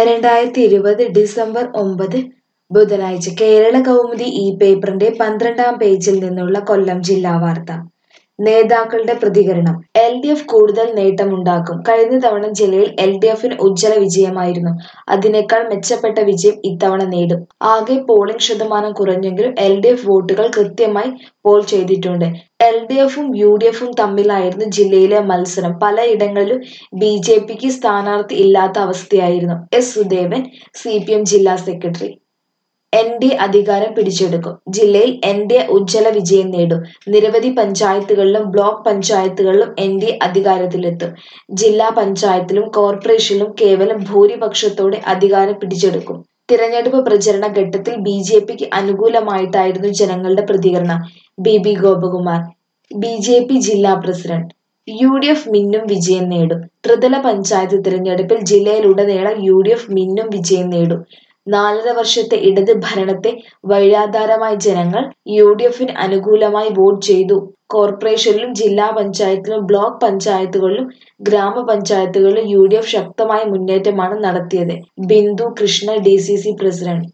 രണ്ടായിരത്തി ഇരുപത് ഡിസംബർ ഒമ്പത് ബുധനാഴ്ച കേരള കൗമുദി ഈ പേപ്പറിന്റെ പന്ത്രണ്ടാം പേജിൽ നിന്നുള്ള കൊല്ലം ജില്ലാ വാർത്ത നേതാക്കളുടെ പ്രതികരണം എൽ ഡി എഫ് കൂടുതൽ നേട്ടമുണ്ടാക്കും കഴിഞ്ഞ തവണ ജില്ലയിൽ എൽ ഡി എഫിന് ഉജ്ജ്വല വിജയമായിരുന്നു അതിനേക്കാൾ മെച്ചപ്പെട്ട വിജയം ഇത്തവണ നേടും ആകെ പോളിംഗ് ശതമാനം കുറഞ്ഞെങ്കിലും എൽ ഡി എഫ് വോട്ടുകൾ കൃത്യമായി പോൾ ചെയ്തിട്ടുണ്ട് എൽ ഡി എഫും യു ഡി എഫും തമ്മിലായിരുന്നു ജില്ലയിലെ മത്സരം പലയിടങ്ങളിലും ബി ജെ പിക്ക് സ്ഥാനാർത്ഥി ഇല്ലാത്ത അവസ്ഥയായിരുന്നു S Sudevan C P M ജില്ലാ സെക്രട്ടറി എൻ ഡി എ അധികാരം പിടിച്ചെടുക്കും ജില്ലയിൽ എൻ ഡി എ ഉജ്ജ്വല വിജയം നേടും നിരവധി പഞ്ചായത്തുകളിലും ബ്ലോക്ക് പഞ്ചായത്തുകളിലും എൻ ഡി എ അധികാരത്തിലെത്തും ജില്ലാ പഞ്ചായത്തിലും കോർപ്പറേഷനിലും കേവലം ഭൂരിപക്ഷത്തോടെ അധികാരം പിടിച്ചെടുക്കും തിരഞ്ഞെടുപ്പ് പ്രചരണ ഘട്ടത്തിൽ ബി ജെ പിക്ക് അനുകൂലമായിട്ടായിരുന്നു ജനങ്ങളുടെ പ്രതികരണം B B Gopakumar B J P ജില്ലാ പ്രസിഡന്റ് യു ഡി എഫ് മിന്നും വിജയം നേടും ത്രിതല പഞ്ചായത്ത് തിരഞ്ഞെടുപ്പിൽ ജില്ലയിലുടനീളം യു ഡി എഫ് മിന്നും വിജയം നേടും നാലര വർഷത്തെ ഇടത് ഭരണത്തെ വഴിയാധാരമായ ജനങ്ങൾ യു ഡി എഫിന് അനുകൂലമായി വോട്ട് ചെയ്തു കോർപ്പറേഷനിലും ജില്ലാ പഞ്ചായത്തിലും ബ്ലോക്ക് പഞ്ചായത്തുകളിലും ഗ്രാമപഞ്ചായത്തുകളിലും യു ഡി എഫ് ശക്തമായ മുന്നേറ്റമാണ് നടത്തിയത് Bindu Krishna D C C president